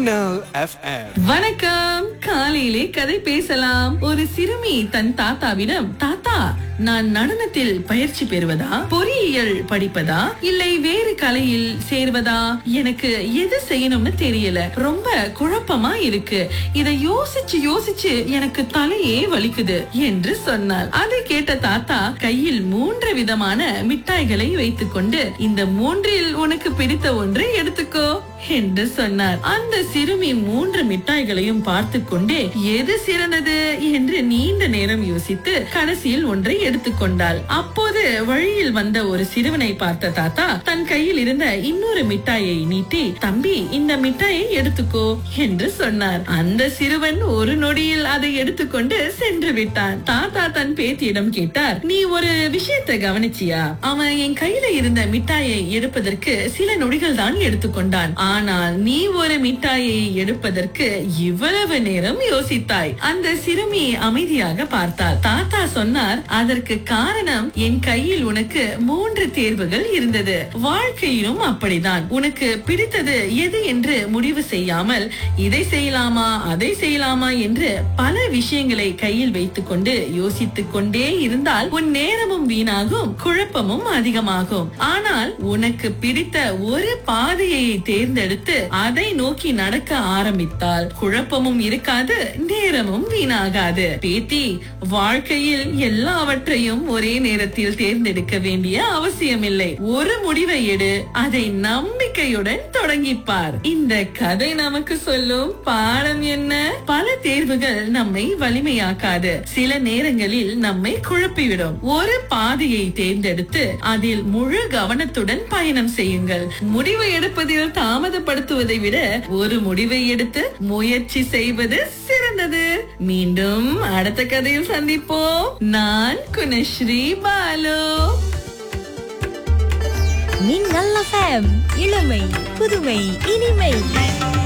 மின்னல் எஃப்எம் வணக்கம் காலையிலே கதை பேசலாம் ஒரு சிறுமி தன் தாத்தாவிடம் தாத்தா நான் நடனத்தில் பயிற்சி பெறுவதா பொறியியல் படிப்பதா இல்லை வேறு கலையில் சேர்வதா எனக்கு எது செய்யணும்னு தெரியல ரொம்ப குழப்பமா இருக்கு இத யோசிச்சு யோசிச்சு எனக்கு தலையே வலிக்குது என்று சொன்னார் அதை கேட்ட தாத்தா கையில் மூன்று விதமான மிட்டாய்களை வைத்துக்கொண்டு இந்த மூன்றில் உனக்கு பிடித்த ஒன்றை எடுத்துக்கோ என்று சொன்னார் அந்த சிறுமி மூன்று மிட்டாய்களையும் பார்த்து கொண்டே எது சிறந்தது என்று நீண்ட நேரம் யோசித்து கடைசியில் ஒன்றை எடுத்துக்கொண்டாள் அப்போது வழியில் வந்த ஒரு சிறுவனை பார்த்த தாத்தா தன் கையில் இருந்த இன்னொரு மிட்டாயை நீட்டி தம்பி இந்த மிட்டாயை எடுத்துக்கோ என்று சொன்னார் அந்த சிறுவன் ஒரு நொடியில் அதை எடுத்துக்கொண்டு சென்று விட்டான் தாத்தா தன் பேத்தியிடம் கேட்டார் நீ ஒரு விஷயத்தை கவனிச்சியா அவன் என் கையில இருந்த மிட்டாயை எடுப்பதற்கு சில நொடிகள் தான் எடுத்துக்கொண்டான் ஆனால் நீ ஒரு மிட்டாயை எடுப்பதற்கு இவ்வளவு நேரம் யோசித்தாய் அந்த சிறுமி அமைதியாக பார்த்தாள் தாத்தா சொன்னார் அதற்கு காரணம் என் கையில் உனக்கு மூன்று தேர்வுகள் இருந்தது வாழ்க்கையிலும் அப்படிதான் உனக்கு பிடித்தது எது என்று முடிவு செய்யாமல் இதை செய்யலாமா அதை செய்யலாமா என்று பல விஷயங்களை கையில் வைத்துக் கொண்டு யோசித்துக் கொண்டே இருந்தால் உன் நேரமும் வீணாகும் குழப்பமும் அதிகமாகும் ஆனால் உனக்கு பிடித்த ஒரு பாதையை தேர்ந்தெடுத்து அதை நோக்கி நடக்க ஆரம்பித்தால் குழப்பமும் இருக்காது நேரமும் வீணாகாது பேத்தி வாழ்க்கையில் எல்லாவற்றையும் ஒரே நேரத்தில் தேர்ந்தெடுக்க வேண்டிய அவசியமில்லை ஒரு முடிவை எடு அதை நம்பிக்கையுடன் தொடங்கிப்பார் இந்த கதை நமக்கு சொல்லும் பாடம் என்ன பல தேர்வுகள் நம்மை வலிமையாக்காது சில நேரங்களில் நம்மை குழப்பிவிடும் ஒரு பாதையை தேர்ந்தெடுத்து அதில் முழு கவனத்துடன் பயணம் செய்யுங்கள் முடிவை எடுப்பதில் தாமதப்படுத்துவதை விட ஒரு முடிவை எடுத்து முயற்சி செய்வது சிறந்தது மீண்டும் அடுத்த கதையில் சந்திப்போம் நான் குணஸ்ரீ பாலு மின்னல் எஃப்எம் இளமை புதுமை இனிமை